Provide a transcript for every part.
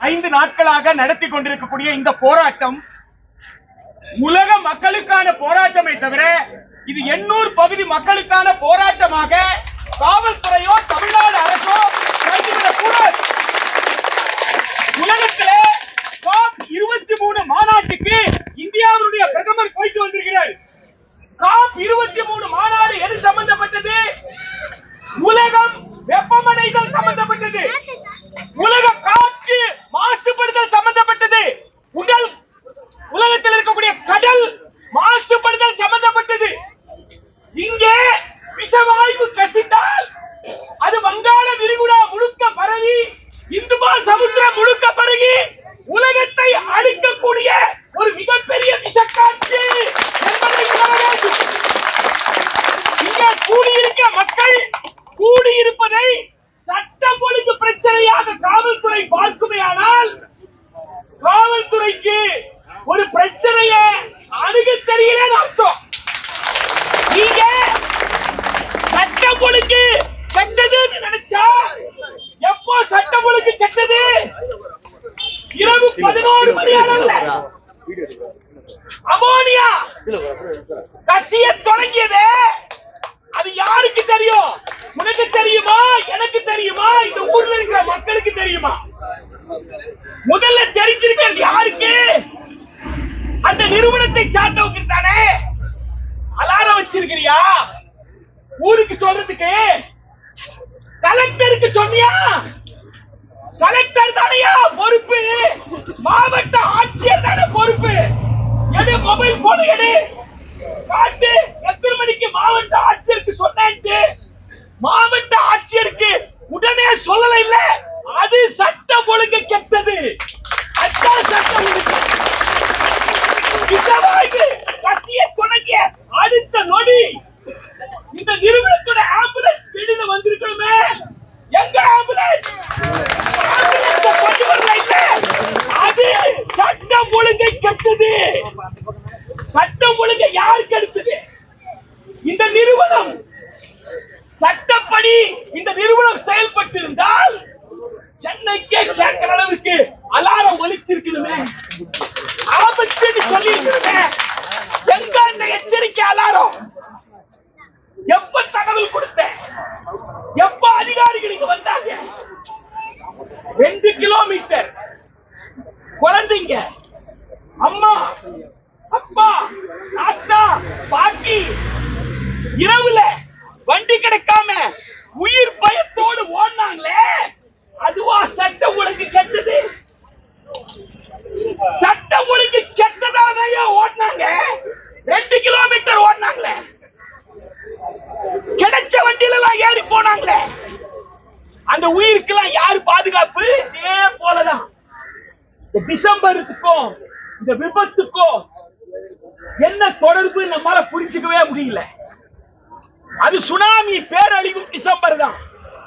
ஐந்து நாட்களாக நடத்தி கொண்டிருக்கக்கூடிய இந்த போராட்டம் உலக மக்களுக்கான போராட்டமே தவிர இது எண்ணூர் பகுதி மக்களுக்கான போராட்டமாக காவல்துறையோ தமிழ்நாடு அரசோ கருதிவிடக் கூடாது உலகத்திலே காப் இருபத்தி மூணு மாநாட்டுக்கு இந்தியாவுடைய பிரதமர் போயிட்டு வந்திருக்கிறார் காப் இருபத்தி மூணு மாநாடு எது சம்பந்தப்பட்டது உலகம் வெப்பமடைதல் சம்பந்தப்பட்டது உலக காற்று மாசுபடுதல் சம்பந்தப்பட்டது உடல் உலகத்தில் இருக்கக்கூடிய கடல் மாசுபடுதல் சம்பந்தப்பட்டது இங்கே விஷவாயு கசிந்தால் அது வங்காள விரிகுடா முழுக்க பரவி இந்து சமுத்திரம் முழுக்க பரவி உலகத்தை அழிக்கக்கூடிய ஒரு மிகப்பெரிய விஷக்காற்று என்பதை உணர வேண்டும் இங்கே கூடியிருக்க மக்கள் கூடியிருப்பதை சட்டம் ஒழுங்கு பிரச்சனையாக காவல்துறை பார்க்குமேயானால் காவல்துறைக்கு ஒரு பிரச்சனைய அணுக தெரியலன்னு அர்த்தம் நீங்க சட்டம் ஒழுங்கு கெட்டதுன்னு நினைச்சா எப்போ சட்டம் ஒழுங்கு கெட்டது இரவு பதினோரு மணி அளவுல அமோனியா கசிய தொடங்கியது அது யாருக்கு தெரியும் உனக்கு தெரியுமா எனக்கு தெரியுமா இந்த ஊர்ல இருக்கிற மக்களுக்கு தெரியுமா முதல்ல தெரிஞ்சிருக்கிறது யாருக்கு அந்த நிறுவனத்தை சார்ந்தவங்க தானே அலாரம் வச்சிருக்கிறியா ஊருக்கு சொல்றதுக்கு கலெக்டருக்கு சொன்னியா கலெக்டர் தானையா பொறுப்பு மாவட்ட ஆட்சியர் தானே பொறுப்பு எது மொபைல் போன் எடு காட்டு எத்தனை மணிக்கு மாவட்ட ஆட்சியருக்கு சொன்னேன்ட்டு மாவட்ட ஆட்சியருக்கு உடனே சொல்லல இல்ல அது சட்டம் ஒழுங்கு கெட்டது அதான் சட்டம் ஒழுங்கு விஷவாயு கசிய தொடங்கிய அடுத்த நொடி இந்த நிறுவனத்தோட ஆம்புலன்ஸ் வெளியில வந்திருக்கணுமே எங்க ஆம்புலன்ஸ் ஆம்புலன்ஸ் கொண்டு வரல இல்ல அது சட்டம் ஒழுங்கை கெட்டது சட்டம் ஒழுங்கை யார் கெடுத்தது இந்த நிறுவனம் சட்டப்படி இந்த நிறுவனம் செயல்பட்டு இருந்தால் சென்னைக்கே கேட்கிற அளவுக்கு அலாரம் ஒலிச்சிருக்கணுமே ஆபத்துன்னு சொல்லி இருக்கணுமே எங்க அந்த எச்சரிக்கை அலாரம் எப்ப தகவல் கொடுத்தேன் எப்ப அதிகாரிகள் இங்க வந்தாங்க ரெண்டு கிலோமீட்டர் குழந்தைங்க அம்மா அப்பா தாத்தா பாட்டி இரவுல வண்டி கிடைக்காம உயிர் பயத்தோடு ஓடினாங்களே அதுவா சட்ட ஒழுங்கு கெட்டது சட்ட ஒழுங்கு கெட்டதானே ஓடினாங்க ரெண்டு கிலோமீட்டர் ஓடினாங்களே கிடைச்ச வண்டியில எல்லாம் ஏறி போனாங்களே அந்த உயிருக்கெல்லாம் யாரு பாதுகாப்பு இதே போலதான் இந்த டிசம்பருக்கும் இந்த விபத்துக்கும் என்ன தொடர்பு நம்மால புரிஞ்சுக்கவே முடியல அது சுனாமி பேரழிவும் டிசம்பர் தான்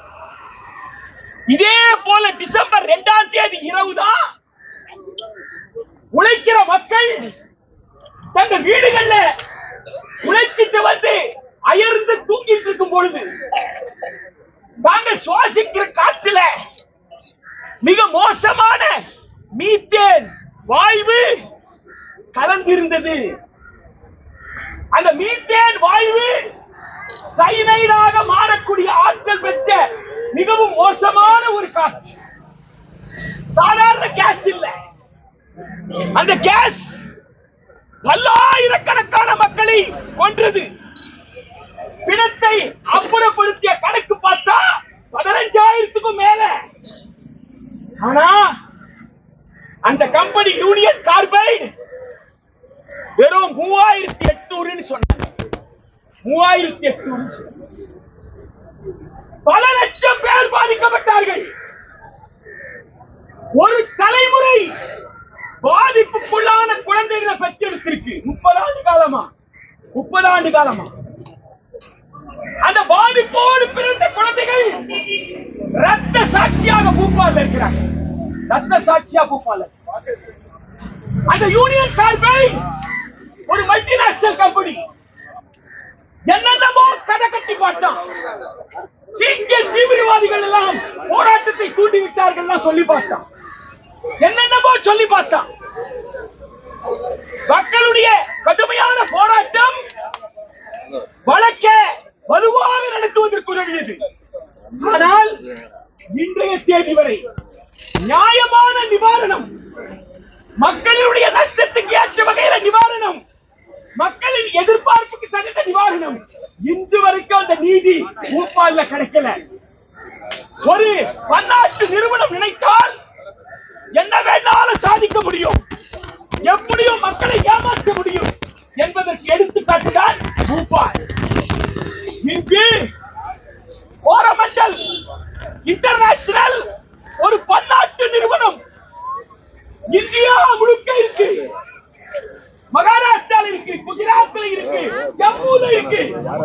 இதே போல டிசம்பர் இரண்டாம் தேதி இரவு தான் உழைக்கிற மக்கள் தங்க வீடுகள்ல உழைச்சிட்டு வந்து அயர்ந்து தூங்கிட்டு இருக்கும் பொழுது நாங்கள் சுவாசிக்கிற காற்றுல மிக மோசமான மீத்தேன் வாயு கலந்திருந்தது அந்த மீத்தேன் வாயு சைனைடாக மாறக்கூடிய ஆட்கள் பெற்ற மிகவும் மோசமான ஒரு காற்று சாதாரண கேஸ் இல்ல அந்த கேஸ் பல்லாயிரக்கணக்கான மக்களை கொன்றது பிணத்தை அப்புறப்படுத்திய கணக்கு பார்த்தா பதினஞ்சாயிரத்துக்கும் மேல ஆனா அந்த கம்பெனி யூனியன் கார்பைடு வெறும் மூவாயிரத்தி எட்நூறுன்னு சொன்னாங்க மூவாயிரத்தி எட்நூறு பல லட்சம் பேர் பாதிக்கப்பட்டார்கள் ஒரு தலைமுறை பாதிப்புக்குள்ளான குழந்தைகளை பெற்றெடுத்திருக்கு முப்பது ஆண்டு காலமா முப்பது ஆண்டு காலமா அந்த பாதிப்போடு பிறந்த குழந்தைகள் ரத்த சாட்சியாக பூப்பால் இருக்கிறாங்க ரத்த சாட்சியா பூப்பால் அந்த யூனியன் கார்பைட் ஒரு மல்டிநேஷனல் கம்பெனி என்னென்னமோ கதை கட்டி பார்த்தான் சீக்கிய தீவிரவாதிகள் எல்லாம் போராட்டத்தை தூண்டி விட்டார்கள் சொல்லி பார்த்தான் என்னென்னமோ சொல்லி பார்த்தான் மக்களுடைய கடுமையான போராட்டம் வழக்க வலுவாக நடத்துவதற்கு உதவியது ஆனால் இன்றைய தேதி வரை நியாயமான நிவாரணம் மக்களுடைய நஷ்டத்துக்கு ஏற்ற வகையில நிவாரணம் மக்களின் எதிர்பார்ப்புக்கு தகுந்த நிவாரணம் இன்று வரைக்கும் அந்த நீதி ஊப்பால்ல கிடைக்கல ஒரு பன்னாட்டு நிறுவனம் நினைத்தால் என்ன வேணாலும் சாதிக்க முடியும் எப்படியும் மக்களை ஏமாற்ற முடியும் என்பதற்கு எடுத்துக்காட்டுதான் பூபால் இங்கு கோரமண்டல் இன்டர்நேஷனல் ஒரு பன்னாட்டு நிறுவனம் இந்தியா முழுக்க இருக்கு மகாராஷ்டிரால இருக்கு குஜராத்ல இருக்கு ஜம்முல இருக்கு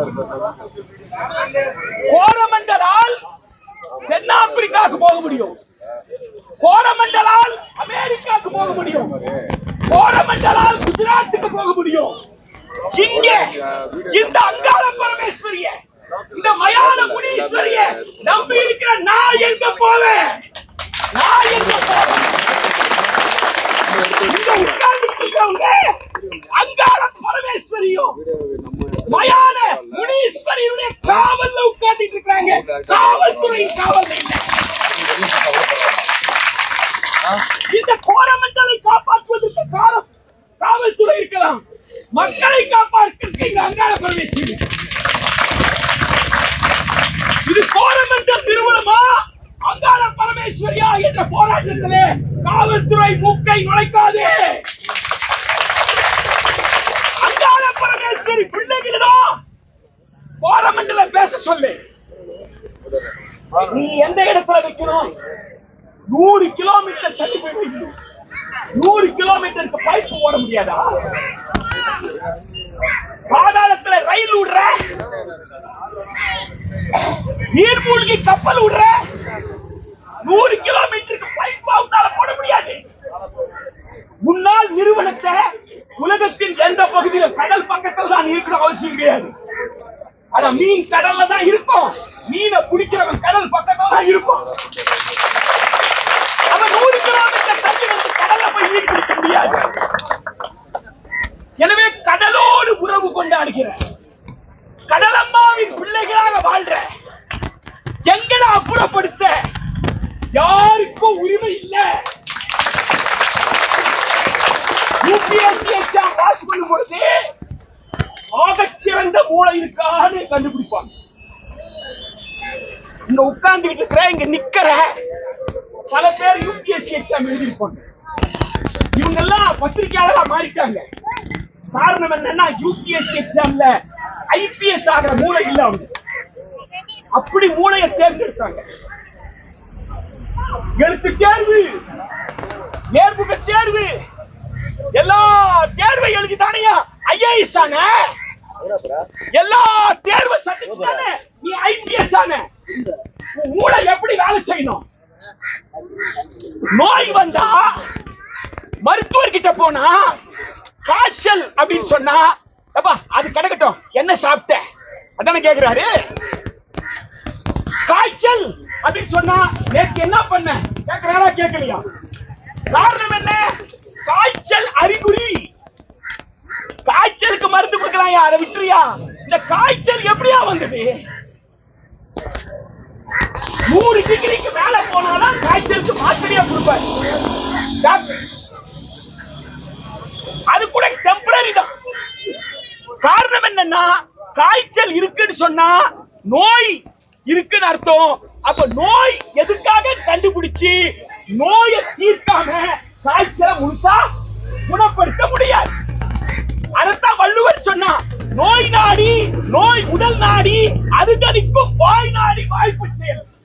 கோரமண்டலால் தென்னாப்பிரிக்காவுக்கு போக முடியும் கோரமண்டலால் அமெரிக்காவுக்கு போக முடியும் கோரமண்டலால் குஜராத்துக்கு போக முடியும் இங்க இந்த அங்காள பரமேஸ்வரிய இந்த மயான முனீஸ்வரிய நம்பி இருக்கிற நான் எங்க போவேன் நான் எங்க போவேன் இங்க உட்கார்ந்து இருக்கிறவங்க அங்காள பரமேஸ்வரியும் மயான முனீஸ்வரியுடைய காவல்ல உட்கார்ந்துட்டு இருக்காங்க காவல்துறை காவல்ல இல்ல இந்த கோரமண்டலை காப்பாற்றுவதற்கு காலம் காவல்துறை இருக்கலாம் மக்களை காப்பாற்றுவதற்கு இங்க அங்காள பரமேஸ்வரி இது கோரமண்டல் நிறுவனமா அங்காள பரமேஸ்வரியா என்ற போராட்டத்திலே காவல்துறை மூக்கை நுழைக்காதே அங்காள பரமேஸ்வரி பிள்ளைகளிடம் கோரமண்டல பேச சொல்லு நீ எந்த இடத்துல வைக்கணும் நூறு கிலோமீட்டர் தள்ளி போய் வைக்கணும் நூறு கிலோமீட்டருக்கு பைப் போட முடியாதா பாதாளத்துல ரயில் விடுற நீர்மூழ்கி கப்பல் விடுற நூறு கிலோமீட்டருக்கு பைப் அவனால போட முடியாது முன்னாள் நிறுவனத்தை உலகத்தின் எந்த பகுதியில் கடல் பக்கத்தில் தான் இருக்கணும் அவசியம் கிடையாது அத மீன் கடல்ல தான் இருக்கும் மீனை பிடிக்கிறவன் கடல் பக்கத்துல தான் இருக்கும் அவன் நூறு கிலோமீட்டர் தள்ளி வந்து கடல்ல போய் மீன் பிடிக்க முடியாது எனவே கடலோடு உறவு கொண்டாடுகிற கடலம்மாவின் பிள்ளைகளாக வாழ்ற எங்களை அப்புறப்படுத்த யாருக்கும் உரிமை இல்ல யூபிஎஸ்சி எக்ஸாம் பாஸ் பண்ணும் பொழுது ஆகச்சிறந்த மூளை இருக்கான்னு கண்டுபிடிப்பாங்க இங்க உட்கார்ந்துகிட்டு இருக்கிற இங்க நிக்கிற பல பேர் யூபிஎஸ்சி எக்ஸாம் எழுதியிருப்பாங்க இவங்க எல்லாம் பத்திரிகையாளரா மாறிட்டாங்க காரணம் என்னன்னா யூபிஎஸ்சி எக்ஸாம்ல ஐபிஎஸ் ஆகிற மூளை இல்ல அவங்க அப்படி மூளையை தேர்ந்தெடுத்தாங்க எழுத்து தேர்வு நேர்முக தேர்வு எல்லா தேர்வை எழுதி தானையா ஐஏஎஸ் ஆன எல்லா தேர்வை சந்திச்சு தானே நீ ஐபிஎஸ் ஆன உன் மூளை எப்படி வேலை செய்யணும் நோய் வந்தா மருத்துவர் கிட்ட போனா காய்ச்சல் அப்படின்னு சொன்னா அப்பா அது கிடக்கட்டும் என்ன சாப்பிட்ட அதானே கேக்குறாரு காய்ச்சல் அப்படின்னு சொன்னா நேத்து என்ன பண்ண கேக்குறாரா கேட்கலையா காரணம் என்ன காய்ச்சல் அறிகுறி காய்ச்சலுக்கு மருந்து கொடுக்கலாம் அதை விட்டுறியா இந்த காய்ச்சல் எப்படியா வந்தது நூறு டிகிரிக்கு மேல போனாலும் காய்ச்சலுக்கு மாத்திரையா கொடுப்பாரு டாக்டர் அது கூட டெம்பரரி தான் காரணம் என்னன்னா காய்ச்சல் இருக்குன்னு சொன்னா நோய் இருக்குன்னு அர்த்தம் அப்ப நோய் எதுக்காக கண்டுபிடிச்சு நோயை தீர்க்காம காய்ச்சலை முழுசா குணப்படுத்த முடியாது அதைத்தான் வள்ளுவர் சொன்னா நோய் நாடி நோய் உடல் நாடி அது தணிக்கும் வாய் நாடி வாய்ப்பு செயல்